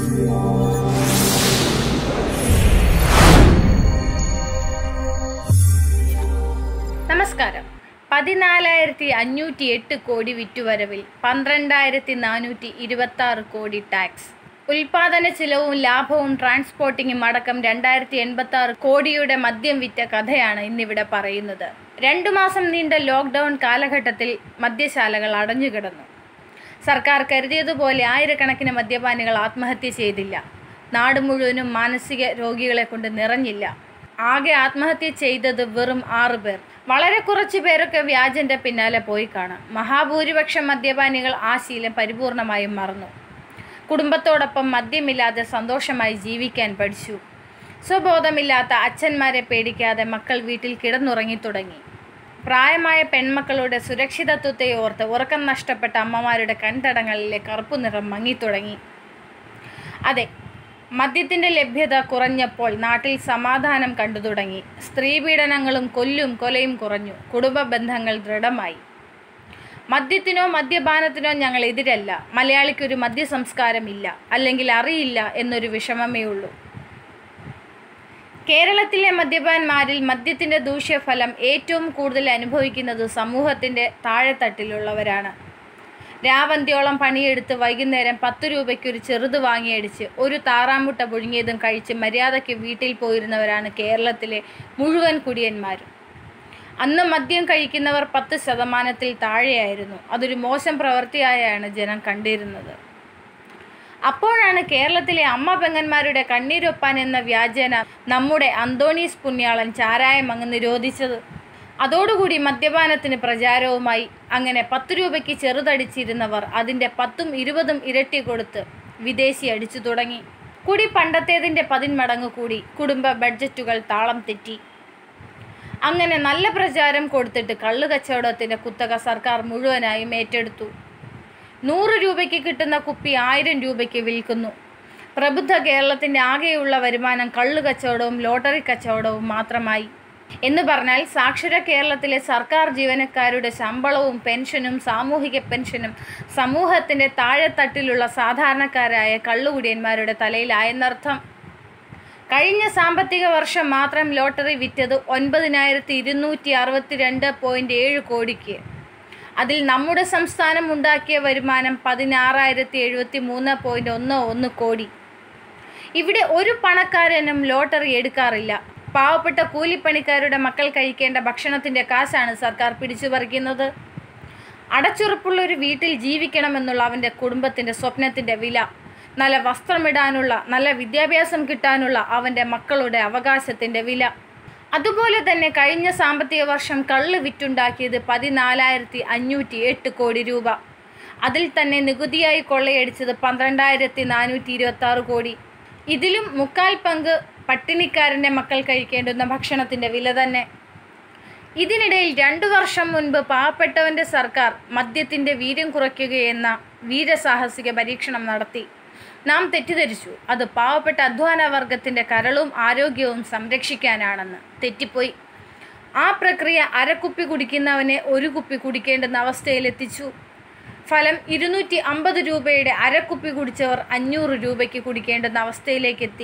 നമസ്കാരം പതിനാലായിരത്തി അഞ്ഞൂറ്റി എട്ട് കോടി വിറ്റുവരവിൽ പന്ത്രണ്ടായിരത്തി നാനൂറ്റി ഇരുപത്തി ആറ് കോടി ടാക്സ് ഉൽപാദന ചിലവും ലാഭവും ട്രാൻസ്പോർട്ടിങ്ങും അടക്കം രണ്ടായിരത്തി എൺപത്തി ആറ് കോടിയുടെ മദ്യം വിറ്റ കഥയാണ് ഇന്നിവിടെ പറയുന്നത് രണ്ടു മാസം നീണ്ട ലോക്ക്ഡൗൺ കാലഘട്ടത്തിൽ മദ്യശാലകൾ അടഞ്ഞുകിടന്നു സർക്കാർ കരുതിയതുപോലെ ആയിരക്കണക്കിന് മദ്യപാനികൾ ആത്മഹത്യ ചെയ്തില്ല നാട് മുഴുവനും മാനസിക രോഗികളെ കൊണ്ട് നിറഞ്ഞില്ല ആകെ ആത്മഹത്യ ചെയ്തത് വെറും ആറു പേർ വളരെ കുറച്ചു പേരൊക്കെ വ്യാജന്റെ പിന്നാലെ പോയി കാണാം മഹാഭൂരിപക്ഷം മദ്യപാനികൾ ആ ശീലം പരിപൂർണമായും മറന്നു കുടുംബത്തോടൊപ്പം മദ്യമില്ലാതെ സന്തോഷമായി ജീവിക്കാൻ പഠിച്ചു സ്വബോധമില്ലാത്ത അച്ഛന്മാരെ പേടിക്കാതെ മക്കൾ വീട്ടിൽ കിടന്നുറങ്ങി തുടങ്ങി പ്രായമായ പെൺമക്കളുടെ സുരക്ഷിതത്വത്തെ ഓർത്ത് ഉറക്കം നഷ്ടപ്പെട്ട അമ്മമാരുടെ കൺതടങ്ങളിലെ കറുപ്പു നിറം മങ്ങിത്തുടങ്ങി അതെ മദ്യത്തിന്റെ ലഭ്യത കുറഞ്ഞപ്പോൾ നാട്ടിൽ സമാധാനം കണ്ടു തുടങ്ങി സ്ത്രീപീഡനങ്ങളും കൊല്ലും കൊലയും കുറഞ്ഞു കുടുംബ ബന്ധങ്ങൾ ദൃഢമായി മദ്യത്തിനോ മദ്യപാനത്തിനോ ഞങ്ങൾ എതിരല്ല മലയാളിക്കൊരു മദ്യ സംസ്കാരമില്ല അല്ലെങ്കിൽ അറിയില്ല എന്നൊരു വിഷമമേ ഉള്ളൂ കേരളത്തിലെ മദ്യപാന്മാരിൽ മദ്യത്തിന്റെ ദൂഷ്യഫലം ഏറ്റവും കൂടുതൽ അനുഭവിക്കുന്നത് സമൂഹത്തിന്റെ താഴെത്തട്ടിലുള്ളവരാണ് രാവന്ത്യോളം പണിയെടുത്ത് വൈകുന്നേരം പത്ത് രൂപയ്ക്ക് ഒരു ചെറുത് വാങ്ങിയടിച്ച് ഒരു താറാമുട്ട പുഴുങ്ങിയതും കഴിച്ച് മര്യാദയ്ക്ക് വീട്ടിൽ പോയിരുന്നവരാണ് കേരളത്തിലെ മുഴുവൻ കുടിയന്മാരും അന്ന് മദ്യം കഴിക്കുന്നവർ പത്ത് ശതമാനത്തിൽ താഴെയായിരുന്നു അതൊരു മോശം പ്രവൃത്തിയായാണ് ജനം കണ്ടിരുന്നത് അപ്പോഴാണ് കേരളത്തിലെ അമ്മ പെങ്ങന്മാരുടെ കണ്ണീരൊപ്പാൻ എന്ന വ്യാജേന നമ്മുടെ അന്തോണീസ് പുണ്യാളൻ ചാരായം അങ്ങ് നിരോധിച്ചത് അതോടുകൂടി മദ്യപാനത്തിന് പ്രചാരവുമായി അങ്ങനെ പത്ത് രൂപയ്ക്ക് ചെറുതടിച്ചിരുന്നവർ അതിൻ്റെ പത്തും ഇരുപതും ഇരട്ടി കൊടുത്ത് വിദേശി അടിച്ചു തുടങ്ങി കുടി പണ്ടത്തേതിൻ്റെ പതിന്മടങ്ങ് കൂടി കുടുംബ ബഡ്ജറ്റുകൾ താളം തെറ്റി അങ്ങനെ നല്ല പ്രചാരം കൊടുത്തിട്ട് കള്ളു കച്ചവടത്തിൻ്റെ കുത്തക സർക്കാർ മുഴുവനായും ഏറ്റെടുത്തു നൂറ് രൂപയ്ക്ക് കിട്ടുന്ന കുപ്പി ആയിരം രൂപയ്ക്ക് വിൽക്കുന്നു പ്രബുദ്ധ കേരളത്തിൻ്റെ ആകെയുള്ള വരുമാനം കള്ളു കച്ചവടവും ലോട്ടറി കച്ചവടവും മാത്രമായി എന്ന് പറഞ്ഞാൽ സാക്ഷര കേരളത്തിലെ സർക്കാർ ജീവനക്കാരുടെ ശമ്പളവും പെൻഷനും സാമൂഹിക പെൻഷനും സമൂഹത്തിൻ്റെ താഴെത്തട്ടിലുള്ള സാധാരണക്കാരായ കള്ളുകുടിയന്മാരുടെ തലയിലായെന്നർത്ഥം കഴിഞ്ഞ സാമ്പത്തിക വർഷം മാത്രം ലോട്ടറി വിറ്റത് ഒൻപതിനായിരത്തി ഇരുന്നൂറ്റി അറുപത്തിരണ്ട് പോയിൻറ്റ് ഏഴ് കോടിക്ക് അതിൽ നമ്മുടെ സംസ്ഥാനം ഉണ്ടാക്കിയ വരുമാനം പതിനാറായിരത്തി എഴുപത്തി മൂന്ന് പോയിൻറ്റ് ഒന്ന് ഒന്ന് കോടി ഇവിടെ ഒരു പണക്കാരനും ലോട്ടറി എടുക്കാറില്ല പാവപ്പെട്ട കൂലിപ്പണിക്കാരുടെ മക്കൾ കഴിക്കേണ്ട ഭക്ഷണത്തിൻ്റെ കാശാണ് സർക്കാർ പിടിച്ചു പറിക്കുന്നത് അടച്ചുറപ്പുള്ള ഒരു വീട്ടിൽ ജീവിക്കണമെന്നുള്ള അവൻ്റെ കുടുംബത്തിൻ്റെ സ്വപ്നത്തിൻ്റെ വില നല്ല വസ്ത്രമിടാനുള്ള നല്ല വിദ്യാഭ്യാസം കിട്ടാനുള്ള അവൻ്റെ മക്കളുടെ അവകാശത്തിൻ്റെ വില അതുപോലെ തന്നെ കഴിഞ്ഞ സാമ്പത്തിക വർഷം കള്ള് വിറ്റുണ്ടാക്കിയത് പതിനാലായിരത്തി അഞ്ഞൂറ്റി എട്ട് കോടി രൂപ അതിൽ തന്നെ നികുതിയായി കൊള്ളയടിച്ചത് പന്ത്രണ്ടായിരത്തി നാനൂറ്റി ഇരുപത്തി ആറ് കോടി ഇതിലും മുക്കാൽ പങ്ക് പട്ടിണിക്കാരൻ്റെ മക്കൾ കഴിക്കേണ്ടുന്ന ഭക്ഷണത്തിൻ്റെ വില തന്നെ ഇതിനിടയിൽ രണ്ടു വർഷം മുൻപ് പാവപ്പെട്ടവൻ്റെ സർക്കാർ മദ്യത്തിൻ്റെ വീര്യം കുറയ്ക്കുകയെന്ന വീരസാഹസിക പരീക്ഷണം നടത്തി നാം തെറ്റിദ്ധരിച്ചു അത് പാവപ്പെട്ട അധ്വാന വർഗത്തിൻ്റെ കരളും ആരോഗ്യവും സംരക്ഷിക്കാനാണെന്ന് തെറ്റിപ്പോയി ആ പ്രക്രിയ അരക്കുപ്പി കുടിക്കുന്നവനെ ഒരു കുപ്പി കുടിക്കേണ്ടുന്ന അവസ്ഥയിലെത്തിച്ചു ഫലം ഇരുന്നൂറ്റി അമ്പത് രൂപയുടെ അരക്കുപ്പി കുടിച്ചവർ അഞ്ഞൂറ് രൂപയ്ക്ക് കുടിക്കേണ്ടുന്ന അവസ്ഥയിലേക്കെത്തി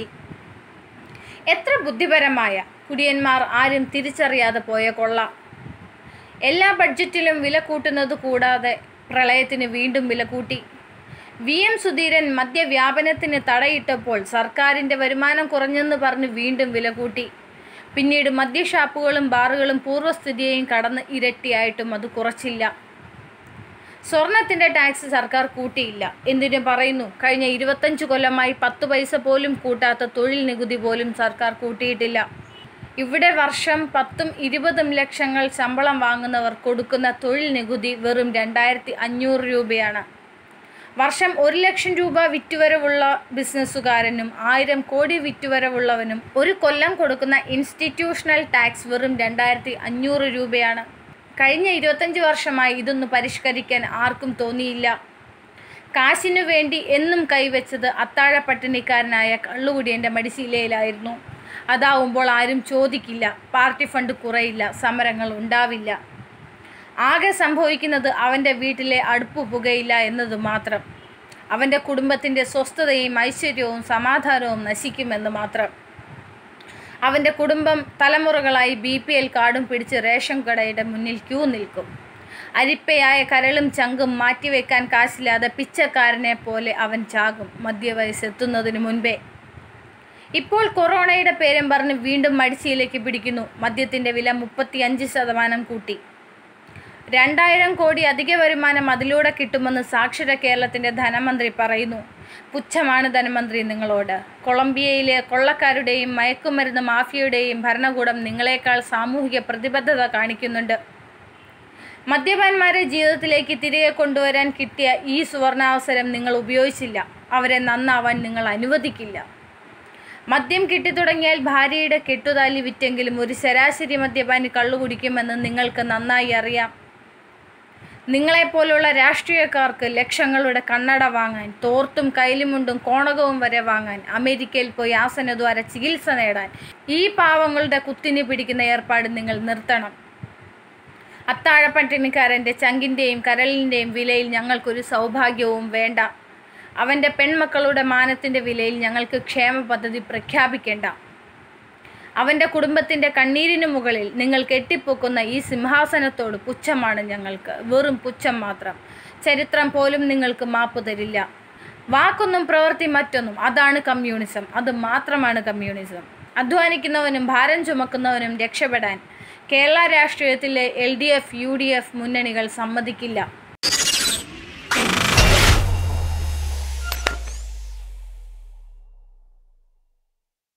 എത്ര ബുദ്ധിപരമായ കുടിയന്മാർ ആരും തിരിച്ചറിയാതെ പോയ കൊള്ള എല്ലാ ബഡ്ജറ്റിലും വില കൂട്ടുന്നത് കൂടാതെ പ്രളയത്തിന് വീണ്ടും വില കൂട്ടി വി എം സുധീരൻ മദ്യവ്യാപനത്തിന് തടയിട്ടപ്പോൾ സർക്കാരിൻ്റെ വരുമാനം കുറഞ്ഞെന്ന് പറഞ്ഞ് വീണ്ടും വില കൂട്ടി പിന്നീട് മദ്യഷാപ്പുകളും ബാറുകളും പൂർവ്വസ്ഥിതിയെയും കടന്ന് ഇരട്ടിയായിട്ടും അത് കുറച്ചില്ല സ്വർണത്തിൻ്റെ ടാക്സ് സർക്കാർ കൂട്ടിയില്ല എന്തിനു പറയുന്നു കഴിഞ്ഞ ഇരുപത്തഞ്ച് കൊല്ലമായി പത്ത് പൈസ പോലും കൂട്ടാത്ത തൊഴിൽ നികുതി പോലും സർക്കാർ കൂട്ടിയിട്ടില്ല ഇവിടെ വർഷം പത്തും ഇരുപതും ലക്ഷങ്ങൾ ശമ്പളം വാങ്ങുന്നവർ കൊടുക്കുന്ന തൊഴിൽ നികുതി വെറും രണ്ടായിരത്തി അഞ്ഞൂറ് രൂപയാണ് വർഷം ഒരു ലക്ഷം രൂപ വിറ്റുവരവുള്ള ബിസിനസ്സുകാരനും ആയിരം കോടി വിറ്റുവരവുള്ളവനും ഒരു കൊല്ലം കൊടുക്കുന്ന ഇൻസ്റ്റിറ്റ്യൂഷണൽ ടാക്സ് വെറും രണ്ടായിരത്തി അഞ്ഞൂറ് രൂപയാണ് കഴിഞ്ഞ ഇരുപത്തഞ്ച് വർഷമായി ഇതൊന്ന് പരിഷ്കരിക്കാൻ ആർക്കും തോന്നിയില്ല കാശിനു വേണ്ടി എന്നും കൈവച്ചത് അത്താഴ പട്ടിണിക്കാരനായ കള്ളുകുടിയൻ്റെ മടിശീലയിലായിരുന്നു അതാവുമ്പോൾ ആരും ചോദിക്കില്ല പാർട്ടി ഫണ്ട് കുറയില്ല സമരങ്ങൾ ഉണ്ടാവില്ല ആകെ സംഭവിക്കുന്നത് അവൻ്റെ വീട്ടിലെ അടുപ്പ് പുകയില്ല എന്നത് മാത്രം അവൻ്റെ കുടുംബത്തിൻ്റെ സ്വസ്ഥതയും ഐശ്വര്യവും സമാധാനവും നശിക്കുമെന്ന് മാത്രം അവൻ്റെ കുടുംബം തലമുറകളായി ബി പി എൽ കാർഡും പിടിച്ച് റേഷൻ കടയുടെ മുന്നിൽ ക്യൂ നിൽക്കും അരിപ്പയായ കരളും ചങ്കും മാറ്റിവെക്കാൻ കാശില്ലാതെ പിച്ചക്കാരനെ പോലെ അവൻ ചാകും മധ്യവയസ്സെത്തുന്നതിന് മുൻപേ ഇപ്പോൾ കൊറോണയുടെ പേരും പറഞ്ഞ് വീണ്ടും മടിച്ചിയിലേക്ക് പിടിക്കുന്നു മദ്യത്തിൻ്റെ വില മുപ്പത്തി അഞ്ച് ശതമാനം കൂട്ടി രണ്ടായിരം കോടി അധിക വരുമാനം അതിലൂടെ കിട്ടുമെന്ന് സാക്ഷര കേരളത്തിൻ്റെ ധനമന്ത്രി പറയുന്നു പുച്ഛമാണ് ധനമന്ത്രി നിങ്ങളോട് കൊളംബിയയിലെ കൊള്ളക്കാരുടെയും മയക്കുമരുന്ന് മാഫിയയുടെയും ഭരണകൂടം നിങ്ങളെക്കാൾ സാമൂഹിക പ്രതിബദ്ധത കാണിക്കുന്നുണ്ട് മദ്യപാന്മാരെ ജീവിതത്തിലേക്ക് തിരികെ കൊണ്ടുവരാൻ കിട്ടിയ ഈ സുവർണാവസരം നിങ്ങൾ ഉപയോഗിച്ചില്ല അവരെ നന്നാവാൻ നിങ്ങൾ അനുവദിക്കില്ല മദ്യം കിട്ടിത്തുടങ്ങിയാൽ ഭാര്യയുടെ കെട്ടുതാലി വിറ്റെങ്കിലും ഒരു ശരാശരി മദ്യപാനി കള്ളു കുടിക്കുമെന്ന് നിങ്ങൾക്ക് നന്നായി അറിയാം നിങ്ങളെപ്പോലുള്ള രാഷ്ട്രീയക്കാർക്ക് ലക്ഷങ്ങളുടെ കണ്ണട വാങ്ങാൻ തോർത്തും കൈലിമുണ്ടും കോണകവും വരെ വാങ്ങാൻ അമേരിക്കയിൽ പോയി ആസനദ്വാര ചികിത്സ നേടാൻ ഈ പാവങ്ങളുടെ കുത്തിനി പിടിക്കുന്ന ഏർപ്പാട് നിങ്ങൾ നിർത്തണം അത്താഴപ്പട്ടിണിക്കാരൻ്റെ ചങ്കിൻ്റെയും കരളിൻ്റെയും വിലയിൽ ഞങ്ങൾക്കൊരു സൗഭാഗ്യവും വേണ്ട അവൻ്റെ പെൺമക്കളുടെ മാനത്തിൻ്റെ വിലയിൽ ഞങ്ങൾക്ക് ക്ഷേമ പദ്ധതി പ്രഖ്യാപിക്കേണ്ട അവൻ്റെ കുടുംബത്തിൻ്റെ കണ്ണീരിനു മുകളിൽ നിങ്ങൾ കെട്ടിപ്പൊക്കുന്ന ഈ സിംഹാസനത്തോട് പുച്ഛമാണ് ഞങ്ങൾക്ക് വെറും പുച്ഛം മാത്രം ചരിത്രം പോലും നിങ്ങൾക്ക് മാപ്പ് തരില്ല വാക്കൊന്നും പ്രവൃത്തി മറ്റൊന്നും അതാണ് കമ്മ്യൂണിസം അത് മാത്രമാണ് കമ്മ്യൂണിസം അധ്വാനിക്കുന്നവനും ഭാരം ചുമക്കുന്നവനും രക്ഷപ്പെടാൻ കേരള രാഷ്ട്രീയത്തിലെ L D F U D F മുന്നണികൾ സമ്മതിക്കില്ല